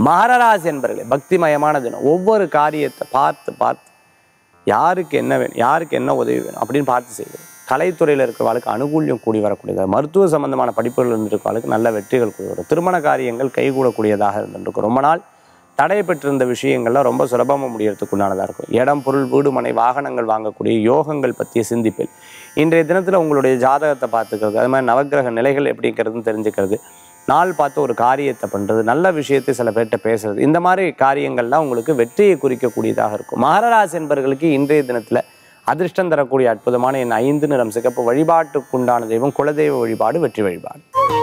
மகரராசி என்பர்களே பக்திமயமான தினம் ஒவ்வொரு காரியத்தை பார்த்து பார்த்து யாருக்கு என்ன வேணும் யாருக்கு என்ன உதவி வேணும் அப்படின்னு பார்த்து செய்வது கலைத்துறையில் இருக்கிறவர்களுக்கு அனுகூல்யம் கூடி வரக்கூடியதாக மருத்துவ சம்பந்தமான படிப்புகள் இருந்திருக்கவர்களுக்கு நல்ல வெற்றிகள் கூடி வரும் திருமண காரியங்கள் கைகூடக்கூடியதாக இருந்திருக்கும் ரொம்ப நாள் தடை பெற்றிருந்த விஷயங்கள்லாம் ரொம்ப சுலபமாக முடியறதுக்கு உண்டானதாக இருக்கும் இடம் பொருள் வீடு மனை வாகனங்கள் வாங்கக்கூடிய யோகங்கள் பற்றிய சிந்திப்பில் இன்றைய தினத்தில் உங்களுடைய ஜாதகத்தை பார்த்துக்கிறது அது மாதிரி நவக்கிரக நிலைகள் எப்படிங்கிறதுன்னு தெரிஞ்சுக்கிறது நாள் பார்த்து ஒரு காரியத்தை பண்ணுறது நல்ல விஷயத்தை சில பேர்கிட்ட பேசுறது இந்த மாதிரி காரியங்கள்லாம் உங்களுக்கு வெற்றியை குறிக்கக்கூடியதாக இருக்கும் மகரராசி என்பவர்களுக்கு இன்றைய தினத்தில் அதிர்ஷ்டம் தரக்கூடிய அற்புதமான என் ஐந்து நிறம் சிகப்பு வழிபாட்டுக்குண்டான தெய்வம் குலதெய்வ வழிபாடு வெற்றி வழிபாடு